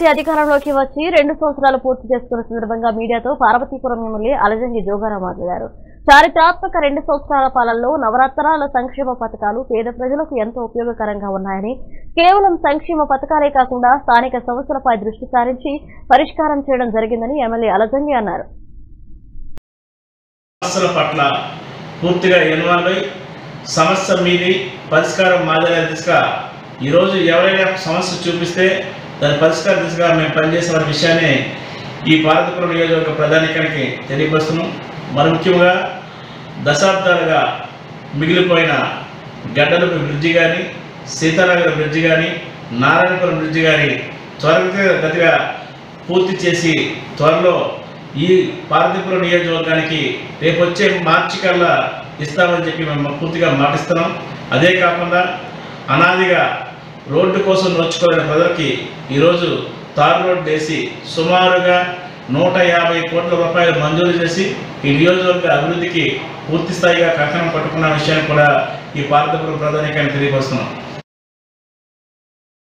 party అధికారంలోకి వచ్చి రెండు సంవత్సరాలు పూర్తి చేసుకున్న సందర్భంగా మీడియాతో పార్వతీపురం ఎమ్మెల్యే అలజంగి జోగారావు మాట్లాడారు చారిత్రాత్మక రెండు సంవత్సరాల పాలనలో నవరత్నాల సంక్షేమ పథకాలు పేద ప్రజలకు ఎంతో ఉపయోగకరంగా ఉన్నాయని కేవలం సంక్షేమ పథకాలే కాకుండా స్థానిక సమస్యలపై దృష్టి సారించి పరిష్కారం చేయడం జరిగిందని ఎమ్మెల్యే అలజంగి అన్నారు సమస్యల పట్ల పూర్తిగా ఇన్వాల్వ్ అయి సమస్య మీది పరిష్కారం మాదిరి దిశగా ఈరోజు ఎవరైనా సమస్య చూపిస్తే దాని పరిష్కార దిశగా మేము పనిచేసిన విషయాన్ని ఈ భారతపురం నియోజకవర్గ ప్రధానికానికి తెలియపరుస్తున్నాం మరి ముఖ్యంగా దశాబ్దాలుగా మిగిలిపోయిన గడ్డలపు బ్రిడ్జి కానీ సీతానగర్ బ్రిడ్జి కానీ నారాయణపురం బ్రిడ్జి కానీ త్వరగతిగా పూర్తి చేసి త్వరలో ఈ పార్వతీపురం నియోజకవర్గానికి రేపు వచ్చే మార్చి కల్లా ఇస్తామని చెప్పి మేము పూర్తిగా మాటిస్తున్నాం అదే కాకుండా అనాదిగా రోడ్డు కోసం నోచుకోలేని ప్రజలకి ఈరోజు తార్ రోడ్డు వేసి సుమారుగా నూట యాభై కోట్ల రూపాయలు మంజూరు చేసి ఈ నియోజకవర్గ అభివృద్ధికి పూర్తి స్థాయిగా కంకణం పట్టుకున్న విషయాన్ని కూడా ఈ పార్వతీపురం ప్రధానికాన్ని తెలియపరుస్తున్నాం